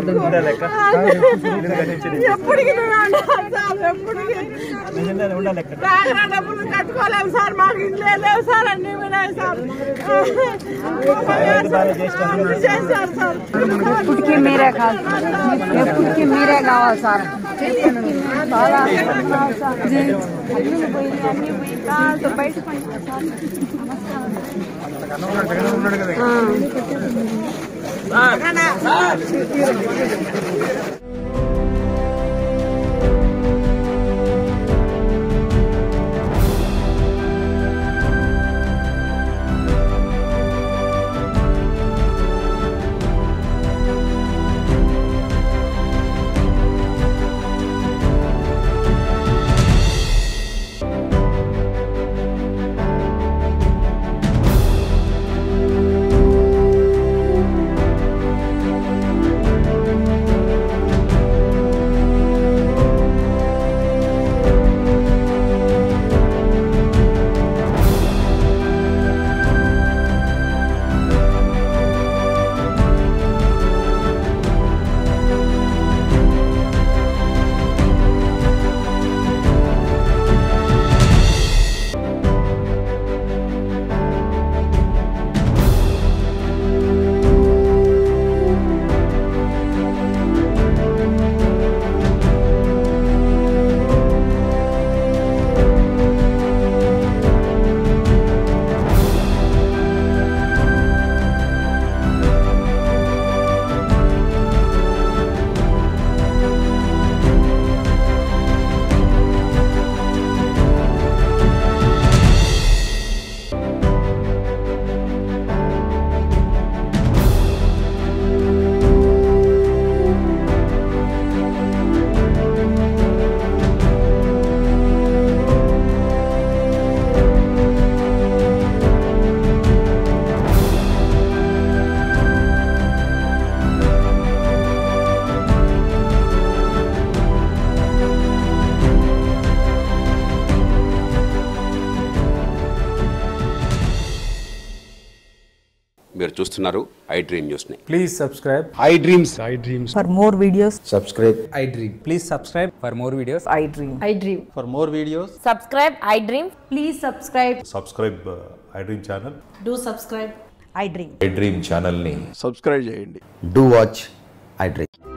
ఎప్పటికి మేము ఉండాలి సార్ ఎప్పటికి రాగరా డబ్బులు కట్టుకోలేము సార్ మాకు ఇల్లే లేవు సార్ అన్ని వినాయి సార్ చేశారు సార్ ఎప్పటికీ మీరే కాదు ఎప్పటికీ మీరే కావాలి సార్ బాగా కావాలి సార్. అన్నీ పోయి అన్నీ పోయి కాదు బయట పని సార్ మీరు చూస్తున్నారు ఐ డ్రీమ్ న్యూస్ని Please subscribe. I dreams For more videos, subscribe I dream. Please subscribe for more videos. I dream. I dream. For more videos, Subscribe, I dream. Please subscribe. Subscribe I dream channel Do subscribe. I dream. i dream ఛానల్ని subscribe చేయండి do watch i dream